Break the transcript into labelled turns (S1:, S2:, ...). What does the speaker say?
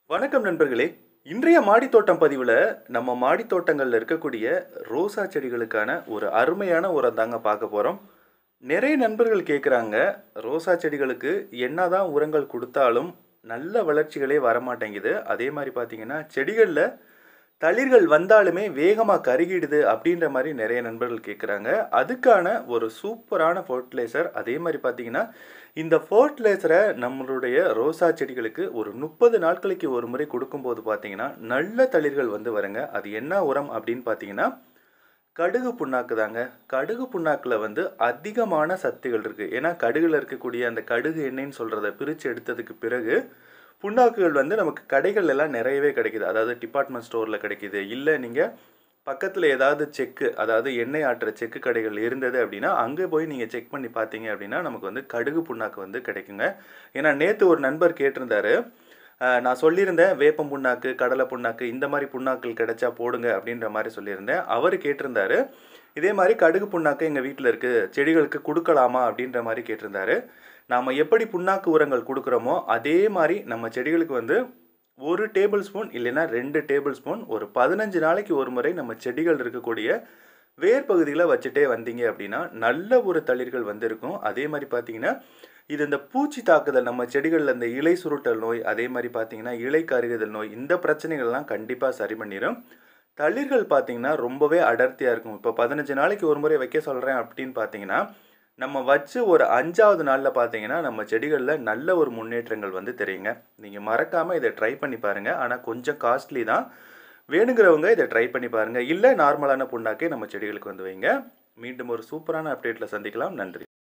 S1: வணக்கம் நண்பர்களே இன்றைய மாடித்தோட்டம் பதிவில் நம்ம மாடித்தோட்டங்களில் இருக்கக்கூடிய ரோசா செடிகளுக்கான ஒரு அருமையான உரம் தாங்க பார்க்க போகிறோம் நிறைய நண்பர்கள் கேட்குறாங்க ரோசா செடிகளுக்கு என்னதான் உரங்கள் கொடுத்தாலும் நல்ல வளர்ச்சிகளே வரமாட்டேங்குது அதே மாதிரி பார்த்தீங்கன்னா செடிகளில் தளிர்கள் வந்தாலுமே வேகமாக கருகிடுது அப்படின்ற மாதிரி நிறைய நண்பர்கள் கேட்குறாங்க அதுக்கான ஒரு சூப்பரான ஃபர்டிலைசர் அதே மாதிரி பார்த்தீங்கன்னா இந்த ஃபர்டிலைசரை நம்மளுடைய ரோசா செடிகளுக்கு ஒரு முப்பது நாட்களுக்கு ஒரு முறை கொடுக்கும்போது பார்த்தீங்கன்னா நல்ல தளிர்கள் வந்து வருங்க அது என்ன உரம் அப்படின்னு பார்த்தீங்கன்னா கடுகு புண்ணாக்கு தாங்க கடுகு புண்ணாக்கில் வந்து அதிகமான சத்துகள் இருக்குது ஏன்னா கடுகுல இருக்கக்கூடிய அந்த கடுகு எண்ணெய்ன்னு சொல்கிறத பிரித்து எடுத்ததுக்கு பிறகு புண்ணாக்குகள் வந்து நமக்கு கடைகள் எல்லாம் நிறையவே கிடைக்குது அதாவது டிபார்ட்மெண்ட் ஸ்டோரில் கிடைக்குது இல்லை நீங்கள் பக்கத்தில் ஏதாவது செக்கு அதாவது எண்ணெய் ஆட்டுற செக்கு கடைகள் இருந்தது அப்படின்னா அங்கே போய் நீங்கள் செக் பண்ணி பார்த்தீங்க அப்படின்னா நமக்கு வந்து கடுகு புண்ணாக்கு வந்து கிடைக்குங்க ஏன்னா நேற்று ஒரு நண்பர் கேட்டிருந்தாரு அஹ், நான் சொல்லியிருந்தேன் வேப்பம் புண்ணாக்கு கடலை புண்ணாக்கு இந்த மாதிரி புண்ணாக்கள் கிடைச்சா போடுங்க அப்படின்ற மாதிரி சொல்லியிருந்தேன் அவர் கேட்டிருந்தாரு இதே மாதிரி கடுகு புண்ணாக்கு எங்கள் வீட்டில் இருக்குது செடிகளுக்கு கொடுக்கலாமா அப்படின்ற மாதிரி கேட்டிருந்தாரு நாம் எப்படி புண்ணாக்கு உரங்கள் கொடுக்குறோமோ அதே மாதிரி நம்ம செடிகளுக்கு வந்து ஒரு டேபிள் ஸ்பூன் இல்லைன்னா ரெண்டு டேபிள் ஸ்பூன் ஒரு பதினஞ்சு நாளைக்கு ஒரு முறை நம்ம செடிகள் இருக்கக்கூடிய வேர் பகுதியில் வச்சுட்டே வந்தீங்க அப்படின்னா நல்ல ஒரு தளிர்கள் வந்து இருக்கும் அதே மாதிரி பார்த்தீங்கன்னா இது இந்த பூச்சி தாக்குதல் நம்ம செடிகளில் இந்த இலை சுருட்டல் நோய் அதே மாதிரி பார்த்தீங்கன்னா இலை கருகுதல் நோய் இந்த பிரச்சனைகள்லாம் கண்டிப்பாக சரி பண்ணிடும் தளிர்கள் பார்த்தீங்கன்னா ரொம்பவே அடர்த்தியாக இருக்கும் இப்போ பதினஞ்சு நாளைக்கு ஒரு முறை வைக்க சொல்கிறேன் அப்படின்னு பார்த்தீங்கன்னா நம்ம வச்சு ஒரு அஞ்சாவது நாளில் பார்த்தீங்கன்னா நம்ம செடிகளில் நல்ல ஒரு முன்னேற்றங்கள் வந்து தெரியுங்க நீங்கள் மறக்காமல் இதை ட்ரை பண்ணி பாருங்கள் ஆனால் கொஞ்சம் காஸ்ட்லி தான் வேணுங்கிறவங்க இதை ட்ரை பண்ணி பாருங்கள் இல்லை நார்மலான புண்ணாக்கே நம்ம செடிகளுக்கு வந்து வைங்க மீண்டும் ஒரு சூப்பரான அப்டேட்டில் சந்திக்கலாம் நன்றி